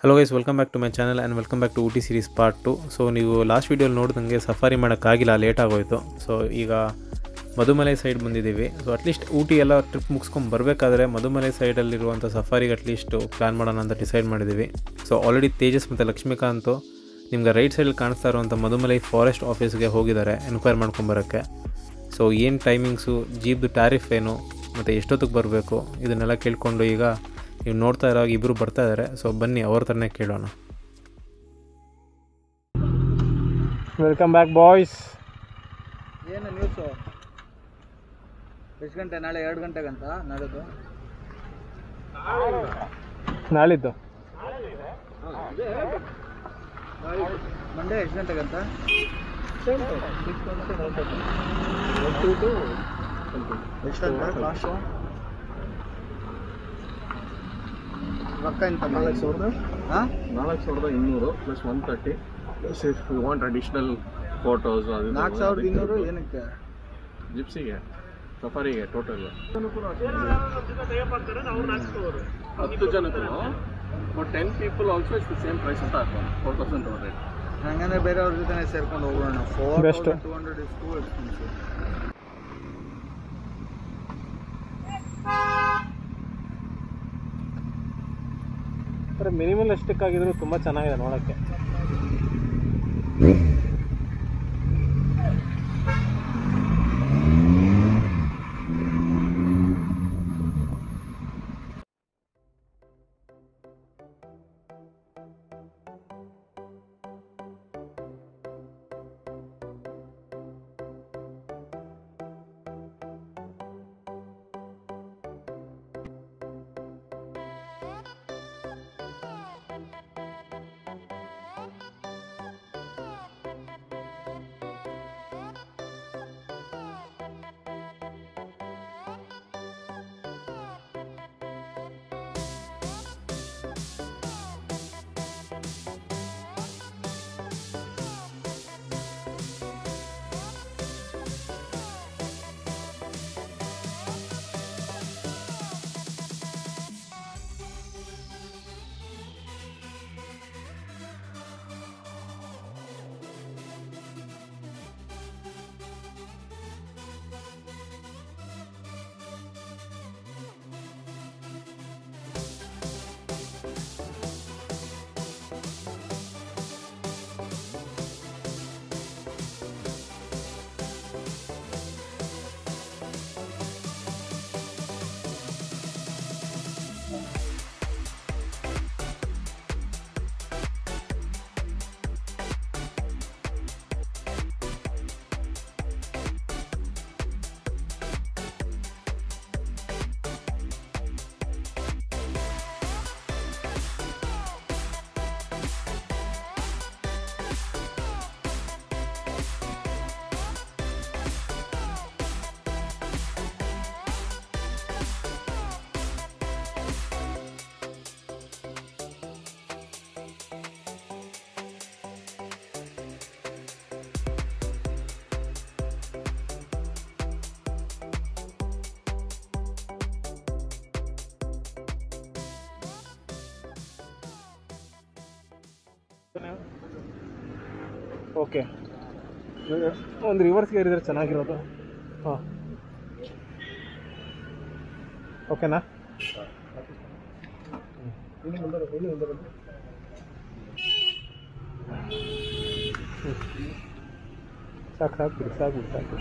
Hello guys welcome back to my channel and welcome back to Ooty series part two so ನೀವು last ವೀಡಿಯೋಲಿ ನೋಡಿದಂಗೆ safari ಮಾಡೋಕ್ಕಾಗಿಲ್ಲ late ಆಗೋಯ್ತು so ಈಗ Mudumalai side ಬಂದಿದ್ದೀವಿ ಸೊ ಅಟ್ಲೀಸ್ಟ್ ಊಟಿ ಎಲ್ಲ ಟ್ರಿಪ್ ಮುಗಿಸ್ಕೊಂಡು ಬರಬೇಕಾದ್ರೆ ಮಧುಮಲೈ ಸೈಡಲ್ಲಿರುವಂಥ ಸಫಾರಿಗೆ ಅಟ್ಲೀಸ್ಟ್ ಪ್ಲ್ಯಾನ್ ಮಾಡೋಣ ಅಂತ ಡಿಸೈಡ್ ಮಾಡಿದ್ದೀವಿ ಸೊ ಆಲ್ರೆಡಿ ತೇಜಸ್ ಮತ್ತು ಲಕ್ಷ್ಮೀಕಾಂತು ನಿಮ್ಗೆ ರೈಟ್ ಸೈಡಲ್ಲಿ ಕಾಣಿಸ್ತಾ ಇರುವಂಥ ಮಧುಮಲೈ ಫಾರೆಸ್ಟ್ ಆಫೀಸ್ಗೆ ಹೋಗಿದ್ದಾರೆ ಎನ್ಕ್ವೈರ್ ಮಾಡ್ಕೊಂಬರೋಕ್ಕೆ ಸೊ ಏನು ಟೈಮಿಂಗ್ಸು ಜೀಪ್ದು ಟ್ಯಾರಿಫ್ ಏನು ಮತ್ತು ಎಷ್ಟೊತ್ತಿಗೆ ಬರಬೇಕು ಇದನ್ನೆಲ್ಲ ಕೇಳಿಕೊಂಡು ಈಗ ನೀವು ನೋಡ್ತಾ ಇರೋ ಇಬ್ಬರು ಬರ್ತಾ ಇದ್ದಾರೆ ಸೊ ಬನ್ನಿ ಅವ್ರ ಥರನೇ ಕೇಳೋಣ ವೆಲ್ಕಮ್ ಬ್ಯಾಕ್ ಬಾಯ್ಸ್ ಏನು ನ್ಯೂಸು ಎಷ್ಟು ಗಂಟೆ ನಾಳೆ ಎರಡು ಗಂಟೆಗಂತ ನಾಳಿದ್ದು ನಾಳಿದ್ದು ಮಂಡೇ ಎಷ್ಟು ಗಂಟೆಗಂತ ಎಷ್ಟಂತ ಕಾಸ್ಟು ರೊಕ್ಕ ಎಂತ ನಾಲ್ಕು ಸಾವಿರದ ಹಾಂ ನಾಲ್ಕು ಸಾವಿರದ ಇನ್ನೂರು plus one thirty plus if you want additional photos ಅದು ಇದು ನಾಲ್ಕು ಸಾವಿರದ ಇನ್ನೂರು ಏನಕ್ಕೆ ಜಿಪ್ಸಿಗೆ ಸಫಾರಿಗೆ ಟೋಟಲ್ ಹತ್ತು ಜನಕ್ಕೂ but ten people also is the same price ಅಂತ ಹಾಕೋಣ ಫೋರ್ ತೌಸಂಡ್ ಟು ಹಂಡ್ರೆಡ್ ಹಂಗಂದ್ರೆ ಬೇರೆಯವ್ರ ಜೊತೆ ಸೇರ್ಕೊಂಡು ಹೋಗೋಣ four Best. Two hundred is too expensive minimal ಎಷ್ಟಕ್ಕಾಗಿದ್ರು ತುಂಬ ಚೆನ್ನಾಗಿದೆ ನೋಡೋಕ್ಕೆ ಓಕೆ ಒಂದು ರಿವರ್ಸ್ಗೆ ಏರಿದ್ರೆ ಚೆನ್ನಾಗಿರೋದು ಹಾಂ ಓಕೆನಾ ಸಾಕು ಸಾಕು ಬಿಡಿ ಸಾಕು ಬಿಡಿ ಸಾಕು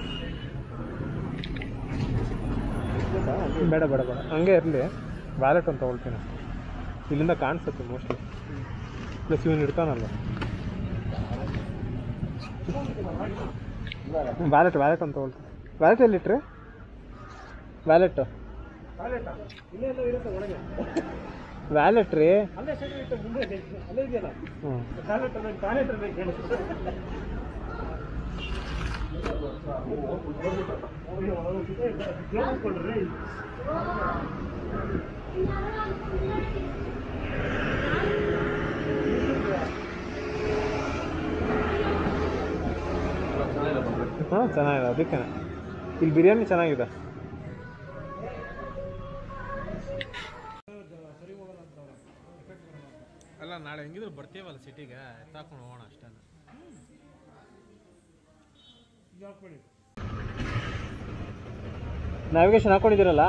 ಬೇಡ ಬೇಡ ಬೇಡ ಹಂಗೆ ಇರಲಿ ವ್ಯಾಲೆಟ್ ಅಂತ ತೊಗೊಳ್ತೀನಿ ಇಲ್ಲಿಂದ ಕಾಣಿಸುತ್ತೆ ಮೋಸ್ಟ್ಲಿ ಪ್ಲಸ್ ಇವನು ಇಡ್ತಾನಲ್ಲ ವ್ಯಾಲೆಟ್ ವ್ಯಾಲೆಟ್ ಅಂತ ತೊಗೊಳ್ತೀನಿ ವ್ಯಾಲೆಟ್ ಎಲ್ಲಿಟ್ರಿ ವ್ಯಾಲೆಟ್ ವ್ಯಾಲೆಟ್ ರೀ ಹ್ಞೂ ಹಾಂ ಚೆನ್ನಾಗಿದೆ ಅದಕ್ಕೆ ಇಲ್ಲಿ ಬಿರಿಯಾನಿ ಚೆನ್ನಾಗಿದೆ ಅಲ್ಲ ನಾಳೆ ನಾಳೆ ಹೆಂಗಿದ್ರು ಬರ್ತೀವಲ್ಲ ಸಿಟಿಗೆ ಎತ್ತಾಕೊಂಡು ಹೋಗೋಣ ಅಷ್ಟೇ ನ್ಯಾವಿಗೇಷನ್ ಹಾಕೊಂಡಿದ್ದೀರಲ್ಲ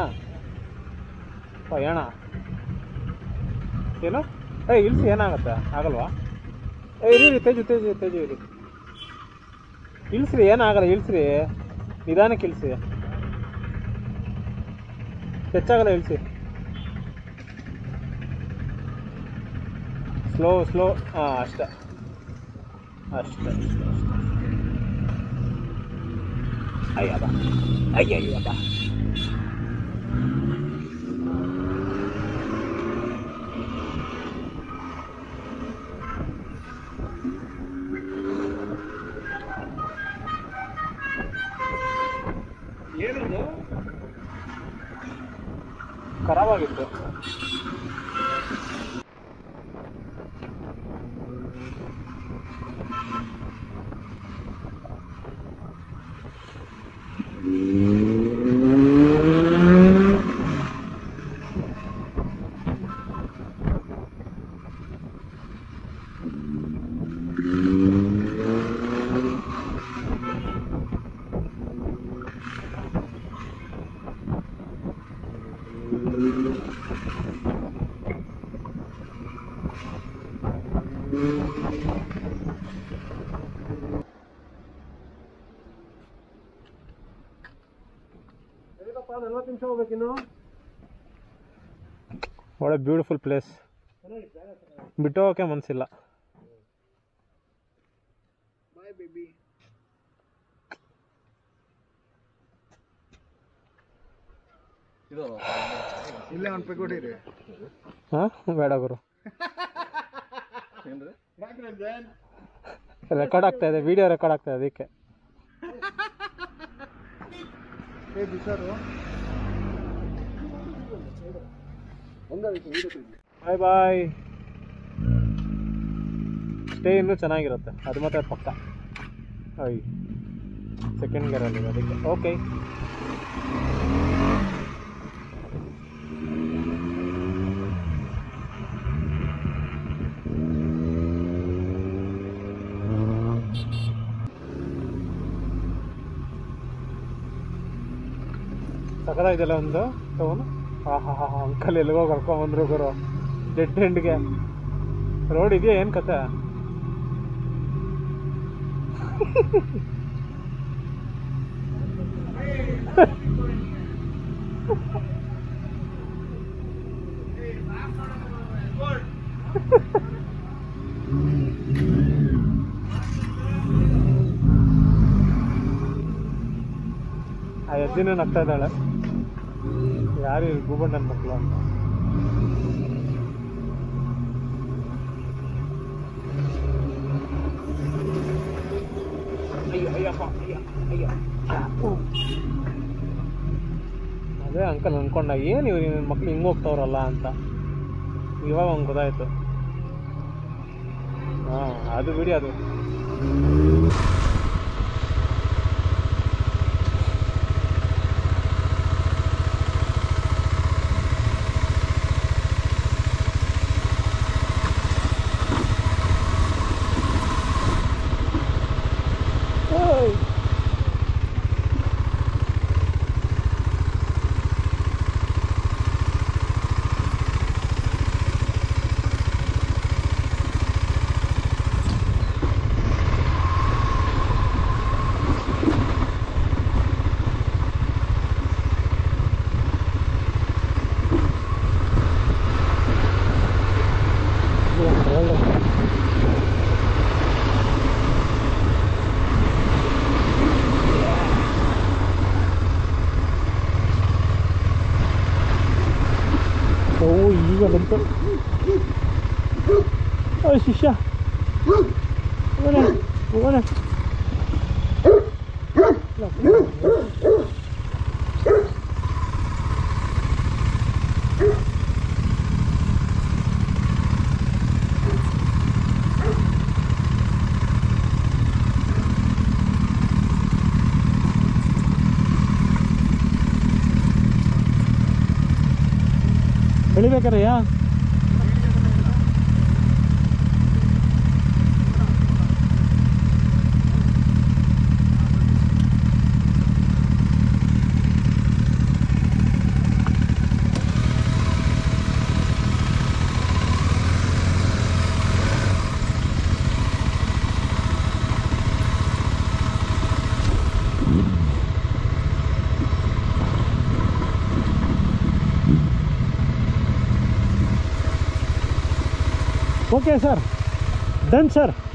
ಅಣ್ಣ ಏನು ಏ ಇಲ್ಸಿ ಏನಾಗುತ್ತೆ ಆಗಲ್ವಾ ಏ ಇರಿ ಇರಿ ತೇಜು ತೇಜು ತೇಜು ಇರಿ ಇಳಿಸ್ರಿ ಏನಾಗಲ್ಲ ಇಳಿಸ್ರಿ ನಿಧಾನಕ್ಕೆ ಇಳಿಸಿ ಹೆಚ್ಚಾಗಲ್ಲ ಇಳಿಸಿ ಸ್ಲೋ ಸ್ಲೋ ಹಾಂ ಅಷ್ಟೇ ಅಷ್ಟೇ ಅಷ್ಟೇ ಅಯ್ಯಬ್ಬ ಅಯ್ಯಯ್ಯಬ್ಬ ಏನದು ಖರಾಬಾಗಿತ್ತು ನಲ್ವತ್ತು ನಿಮಿಷ ಹೋಗ್ಬೇಕಿನ್ನು ಒಳ್ಳೆ ಬ್ಯೂಟಿಫುಲ್ ಪ್ಲೇಸ್ ಬಿಟ್ಟು ಹೋಗೋಕೆ ಮನಸ್ಸಿಲ್ಲ ಬಾಯ್ ಬೇಬಿ ಇದು ಇಲ್ಲೇ ಒಂದು ಪೆ ಕೊಡಿರಿ ಹಾಂ ಬೇಡ ಗುರು ಏನ್ರಿ ರೆಕಾರ್ಡ್ ಆಗ್ತಾ ಇದೆ ವಿಡಿಯೋ ರೆಕಾರ್ಡ್ ಆಗ್ತಾ ಇದೆ ಅದಕ್ಕೆ ಏ ಬಿಸರು ಬಾಯ್ ಬಾಯ್ ಸ್ಟೇ ಇನ್ನೂ ಚೆನ್ನಾಗಿರುತ್ತೆ ಅದು ಮಾತ್ರ ಪಕ್ಕ ಐ ಸೆಕೆಂಡ್ ಗೇರಲ್ಲಿ ಅದಕ್ಕೆ ಓಕೆ ಸಕದಾಗಿದೆಲ್ಲ ಒಂದು ತಗೊಂಡು ಹಾ ಹಾ ಹಾ ಅಂಕಲ್ ಎಲ್ಲಿಗೋ ಕರ್ಕೊಂಬಂದ್ರು ಗುರು ಡೆಡ್ ಎಂಡ್ಗೆ ರೋಡ್ ಇದೆಯಾ ಏನು ಕತೆ ಆ ಎದ್ದಿನೂ ನಗ್ತಾ ಇದ್ದಾಳೆ ಯಾರು ಗೂಬಣ್ಣನ ಮಕ್ಕಳು ಅಂತ ಅದೇ ಅಂಕಲ್ ಅನ್ಕೊಂಡ ಏನು ಇವ್ರು ನನ್ನ ಮಕ್ಳು ಹಿಂಗೆ ಹೋಗ್ತಾವ್ರಲ್ಲ ಅಂತ ಇವಾಗ ಅವ್ನು ಗೊತ್ತಾಯ್ತು ಹಾಂ ಅದು ಬಿಡಿ ಅದು ಓಯ್. ಓ ಈಗ ಬಂತು ಓ ಶಿಷ್ಯ ಹೋಗೋಣ ಹೋಗೋಣ ಇಳಿಬೇಕಾರಯ್ಯ ಓಕೆ ಸರ್ ಡನ್ ಸರ್